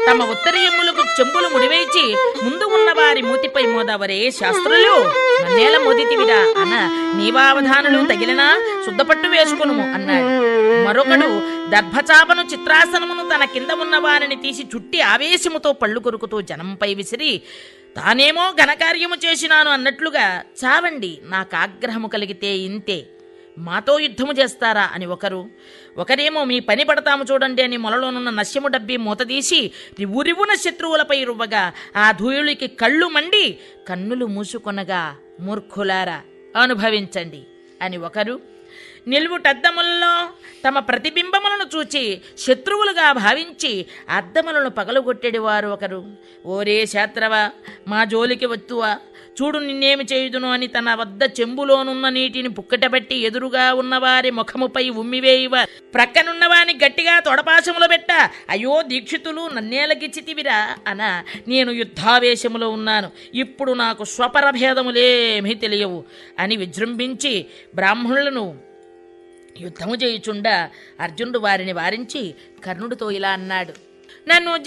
తమ ఉత్తరీయములకు చెంబులు ముడివేచి ముందు ఉన్న వారి మూతిపై మోదవరే శాస్త్రులు మన్నేల మోదితివిరా అన్న నీవావధానులు తగిలినా శుద్ధపట్టు వేసుకునుము అన్నాడు మరొకడు దర్భచాపను చిత్రాసనమును తన కింద ఉన్న వారిని తీసి చుట్టి ఆవేశముతో పళ్ళు కొరుకుతూ జనంపై విసిరి తానేమో ఘనకార్యము చేసినాను అన్నట్లుగా చావండి నాకు ఆగ్రహము కలిగితే ఇంతే మాతో యుద్ధము చేస్తారా అని ఒకరు ఒకరేమో మీ పని పడతాము చూడండి అని మొలలోనున్న నశ్యము డబ్బి మూతదీసి రివురివున శత్రువులపై రువ్వగా ఆ ధూళికి కళ్ళు మండి కన్నులు మూసుకొనగా మూర్ఖులారా అనుభవించండి అని ఒకరు నిలువుటద్దములలో తమ ప్రతిబింబములను చూచి శత్రువులుగా భావించి అద్దములను పగలగొట్టేడి వారు ఒకరు ఓరే శాత్రవా మా జోలికి వత్తువా చూడు నిన్నేమి చేయుదును అని తన వద్ద చెంబులోనున్న నీటిని పుక్కటబెట్టి ఎదురుగా ఉన్నవారి ముఖముపై ఉమ్మివేయువ ప్రక్కనున్నవాని గట్టిగా తొడపాశములో పెట్ట అయ్యో దీక్షితులు నన్నేలగిచ్చితివిరా అన నేను యుద్ధావేశములో ఉన్నాను ఇప్పుడు నాకు స్వపరభేదములేమీ తెలియవు అని విజృంభించి బ్రాహ్మణులను యుద్ధము చేయుచుండా అర్జునుడు వారిని వారించి కర్ణుడితో ఇలా అన్నాడు నన్ను